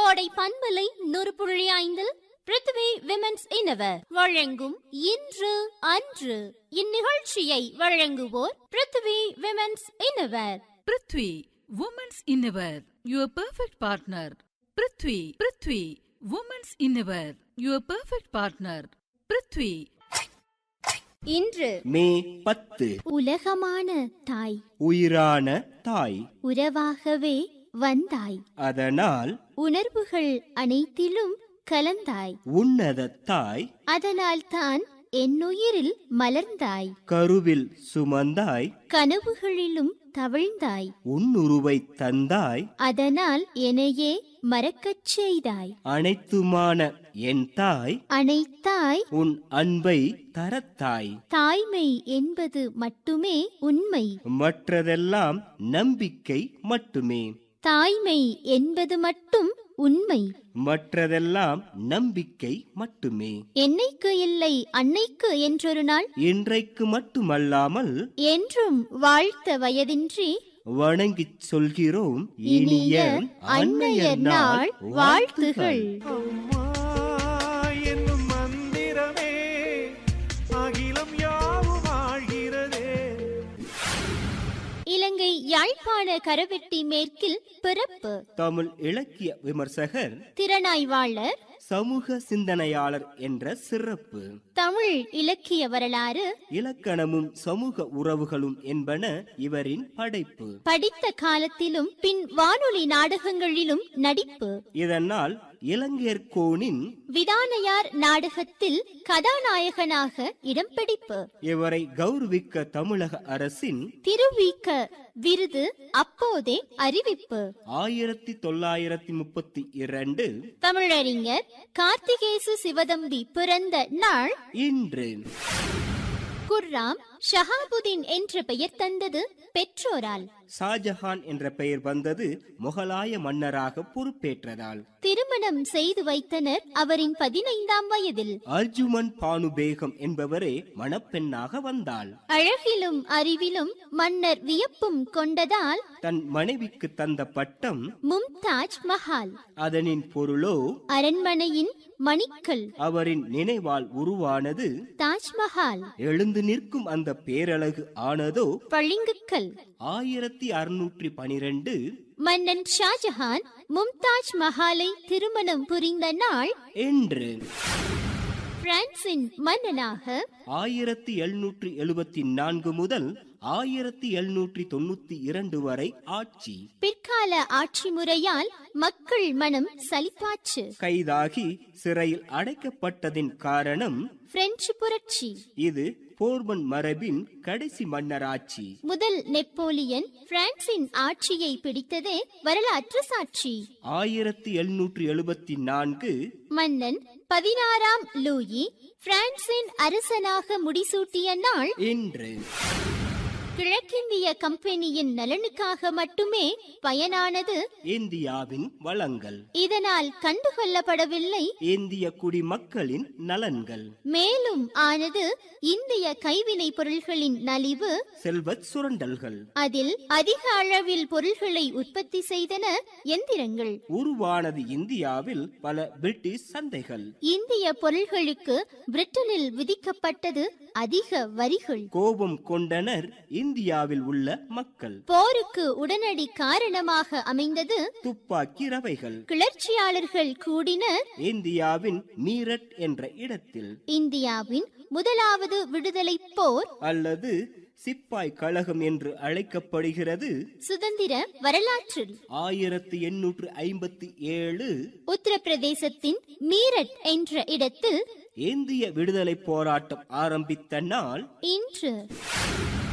கோடை பண்பலை நூறு புள்ளி ஐந்தில் பிருத்வி விமென்ஸ் இனவர் வழங்கும் இன்று அன்று இந்நிகழ்ச்சியை வழங்குவோர் Prithvi women's innerwear Prithvi women's innerwear your perfect partner Prithvi Prithvi women's innerwear your perfect partner Prithvi இன்று மே பத்து உலகமான தாய் உயிரான தாய் உறவாகவே வந்தாய் அதனால் உணர்வுகள் அனைத்திலும் கலந்தாய் உன்னத தாய் அதனால் தான் என்னுயிரில் மலர்ந்தாய் கருவில் சுமந்தாய் கனவுகளிலும் தவிழ்ந்தாய் உன்னுருவை தந்தாய் அதனால் என்னையே மறக்கச் செய்தாய் அனைத்துமான என் தாய் அனைத்தாய் உன் அன்பை தரத்தாய் தாய்மை என்பது மட்டுமே உண்மை மற்றதெல்லாம் நம்பிக்கை மட்டுமே தாய்மை என்பது மட்டும் உண்மை மற்றதெல்லாம் நம்பிக்கை மட்டுமே என்னைக்கு இல்லை அன்னைக்கு என்றொரு நாள் இன்றைக்கு மட்டுமல்லாமல் என்றும் வாழ்த்த வயதின்றி வணங்கிச் சொல்கிறோம் இனிய அன்னையர் நாள் வாழ்த்துகள் அம்மா என்னும் மந்திரமே அகிலம் யாவும் ஆழ்கிறதே இலங்கை யாழ்ப்பாண கரவெட்டி மேற்கில் பிறப்பு தமிழ் இலக்கிய விமர்சகர் திறனாய்வாளர் சமூக சிந்தனையாளர் என்ற சிறப்பு தமிழ் இலக்கிய வரலாறு இலக்கணமும் சமூக உறவுகளும் என்பன இவரின் படைப்பு படித்த காலத்திலும் பின் வானொலி நாடகங்களிலும் நடிப்பு இதனால் இலங்கையர்கோனின் விதானையார் நாடகத்தில் கதாநாயகனாக இடம் பிடிப்பு இவரை கௌரவிக்க தமிழக அரசின் திருவிக்க விருது அப்போதே அறிவிப்பு ஆயிரத்தி தொள்ளாயிரத்தி முப்பத்தி இரண்டு தமிழறிஞர் கார்த்திகேசு சிவதம்பி பிறந்த நாள் இன்று குர்ராம் ஷஹாபுதீன் என்ற பெயர் தந்தது பெற்றோரால் ஷாஜஹான் என்ற பெயர் வந்தது முகலாய மன்னராக பொறுப்பேற்றதால் திருமணம் செய்து வைத்தனர் அவரின் பதினைந்தாம் வயதில் அர்ஜுமன் பானு பேகம் என்பவரே மணப்பெண்ணாக வந்தாள் அழகிலும் அறிவிலும் மன்னர் வியப்பும் கொண்டதால் தன் மனைவிக்கு தந்த பட்டம் மும்தாஜ் மஹால் அதனின் பொருளோ அரண்மனையின் மணிக்கல் அவரின் நினைவால் உருவானது தாஜ்மஹால் எழுந்து நிற்கும் அந்த பேரழகு ஆனதோ பளிங்குக்கல் ஆயிரத்தி அறுநூற்றி பனிரெண்டு மன்னன் ஷாஜஹான் மும்தாஜ் மஹாலை திருமணம் புரிந்த நாள் என்று பிரான்சின் மன்னனாக ஆயிரத்தி எழுநூற்றி எழுபத்தி நான்கு முதல் ஆயிரத்தி எழுநூற்றி தொண்ணூத்தி இரண்டு வரை ஆட்சி பிற்கால ஆட்சி முறையால் மக்கள் மனம் சலிப்பாச்சு கைதாகி சிறையில் அடைக்கப்பட்டதின் காரணம் பிரெஞ்சு புரட்சி இது போர்பன் மரபின் கடைசி மன்னராட்சி முதல் நெப்போலியன் பிரான்சின் ஆட்சியை பிடித்ததே வரலாற்று சாட்சி ஆயிரத்தி எழுநூற்றி எழுபத்தி நான்கு மன்னன் பதினாறாம் லூயி பிரான்சின் அரசனாக முடிசூட்டிய நாள் என்று கிழக்கிந்திய கம்பெனியின் நலனுக்காக மட்டுமே பயனானது இந்தியாவின் வளங்கள் இதனால் கண்டுகொள்ளப்படவில்லை இந்திய குடிமக்களின் நலன்கள் மேலும் ஆனது இந்திய கைவினை பொருள்களின் நலிவு செல்வச் சுரண்டல்கள் அதில் அதிக அளவில் பொருள்களை உற்பத்தி செய்தன எந்திரங்கள் உருவானது இந்தியாவில் பல பிரிட்டிஷ் சந்தைகள் இந்திய பொருள்களுக்கு பிரிட்டனில் விதிக்கப்பட்டது அதிக வரிகள் கோபம் கொண்டனர் இந்தியாவில் உள்ள மக்கள் போருக்கு உடனடி காரணமாக அமைந்தது துப்பாக்கி ரவைகள் கிளர்ச்சியாளர்கள் கூடினர் இந்தியாவின் மீரட் என்ற இடத்தில் இந்தியாவின் முதலாவது விடுதலை போர் அல்லது சிப்பாய் கழகம் என்று அழைக்கப்படுகிறது சுதந்திர வரலாற்றில் ஆயிரத்தி எண்ணூற்று ஐம்பத்தி ஏழு உத்தரப்பிரதேசத்தின் மீரட் என்ற இடத்தில் இந்திய விடுதலை போராட்டம் ஆரம்பித்த நாள் இன்று